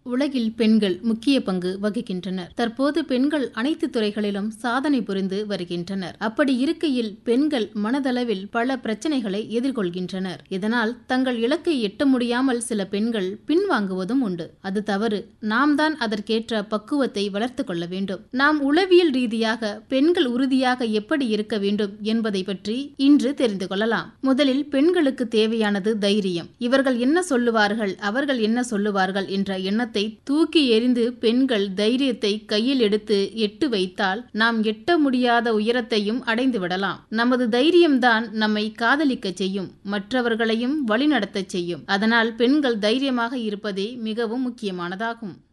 உலகில் பெண்கள் முக்கிய பங்கு வகிக்கின்றனர் தற்போது பெண்கள் அனைத்து துறைகளிலும் சாதனை புரிந்து வருகின்றனர் அப்படி இருக்கையில் பெண்கள் மனதளவில் பல பிரச்சனைகளை எதிர்கொள்கின்றனர் இதனால் தங்கள் இலக்கை எட்ட முடியாமல் சில பெண்கள் பின்வாங்குவதும் உண்டு அது தவறு நாம் தான் அதற்கேற்ற பக்குவத்தை வளர்த்து கொள்ள வேண்டும் நாம் உளவியல் ரீதியாக பெண்கள் உறுதியாக எப்படி இருக்க வேண்டும் என்பதை பற்றி இன்று தெரிந்து கொள்ளலாம் முதலில் பெண்களுக்கு தேவையானது தைரியம் இவர்கள் என்ன சொல்லுவார்கள் அவர்கள் என்ன சொல்லுவார்கள் என்ற எண்ணத்தை தூக்கி எறிந்து பெண்கள் தைரியத்தை கையில் எடுத்து எட்டு வைத்தால் நாம் எட்ட முடியாத உயரத்தையும் அடைந்து விடலாம் நமது தைரியம்தான் நம்மை காதலிக்க செய்யும் மற்றவர்களையும் வழிநடத்தச் செய்யும் அதனால் பெண்கள் தைரியமாக இருப்பதே மிகவும் முக்கியமானதாகும்